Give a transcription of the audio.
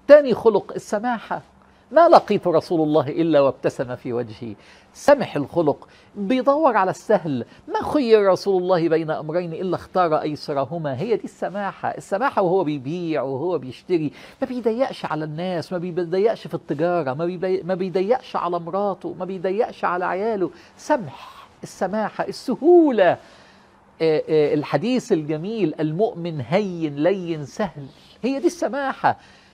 تاني خلق السماحة ما لقيت رسول الله إلا وابتسم في وجهي سمح الخلق بيدور على السهل ما خير رسول الله بين أمرين إلا اختار أيسرهما هي دي السماحة السماحة وهو بيبيع وهو بيشتري ما بيضيقش على الناس ما بيضيقش في التجارة ما, بيبي... ما بيضيقش على مراته ما بيضيقش على عياله سمح السماحة السهولة آه، آه، الحديث الجميل المؤمن هين لين سهل هي دي السماحة